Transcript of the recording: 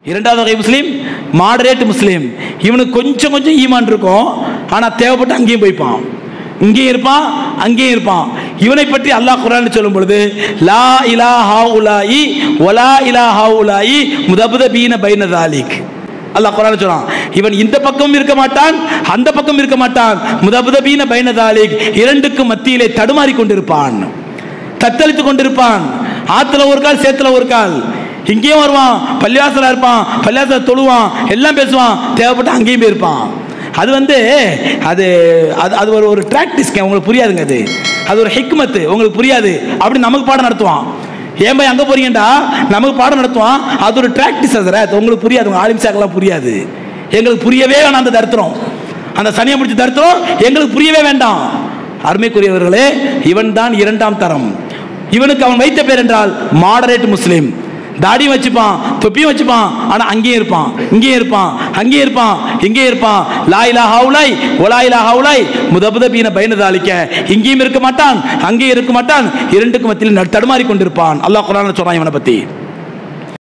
இரண்டாவது வகை முஸ்லீம் மாடரேட் முஸ்லீம் இவனுக்கு கொஞ்சம் கொஞ்சம் ஈமான் இருக்கும் ஆனால் தேவைப்பட்டு அங்கேயும் போய்ப்பான் இங்கேயும் இருப்பான் அங்கேயும் இருப்பான் இவனை பற்றி அல்லாஹ் குரான் சொல்லும் பொழுது லா இலா ஹாவுலாயி ஒலா இலா ஹாவுலாயி முதபுத பீன பைன தாலிக் அல்லாஹ் குரான் சொல்றான் இவன் இந்த பக்கம் இருக்க மாட்டான் அந்த பக்கம் இருக்க மாட்டான் முதபுத பீன பைன தாலிக் இரண்டுக்கும் மத்தியிலே தடுமாறி கொண்டிருப்பான் தத்தளித்துக் கொண்டிருப்பான் ஆத்துல ஒரு கால் சேத்துல ஒரு கால் இங்கேயும் வருவான் பள்ளிவாசலா இருப்பான் பள்ளிவாசல தொழுவான் எல்லாம் பேசுவான் தேவைப்பட்ட அங்கேயும் போயிருப்பான் அது வந்து அது அது அது ஒரு ஒரு ப்ராக்டிஸ்ங்க உங்களுக்கு புரியாதுங்க அது அது ஒரு ஹிக்மத்து உங்களுக்கு புரியாது அப்படி நமக்கு பாடம் நடத்துவான் ஏன் போய் அங்கே போறீங்கடா நமக்கு பாடம் நடத்துவான் அது ஒரு ப்ராக்டிஸ் அது உங்களுக்கு புரியாது உங்க ஆலிம்சாக்கெல்லாம் புரியாது எங்களுக்கு புரியவே வேணாம் அந்த தருத்திரம் அந்த சனியை முடிச்சு தருத்திரம் எங்களுக்கு புரியவே வேண்டாம் அருமைக்குரியவர்களே இவன் தான் இரண்டாம் தரம் இவனுக்கு அவன் வைத்த பேர் என்றால் மாடரேட் முஸ்லீம் தாடியும் வச்சுப்பான் தொப்பியும் வச்சுப்பான் ஆனா அங்கேயும் இருப்பான் இங்கேயும் இருப்பான் அங்கேயும் இருப்பான் இங்கேயும் இருப்பான் லாயிலா ஹவுலாய் ஒலாயிலா ஹவுலாய் முதபுதபீன பயனதாளிக்க இங்கேயும் இருக்க மாட்டான் அங்கேயும் இருக்க மாட்டான் இரண்டுக்கு மத்தியில் நடு- தடுமாறி கொண்டிருப்பான் அல்லாஹ் குரான் சொல்றான் இவனை பத்தி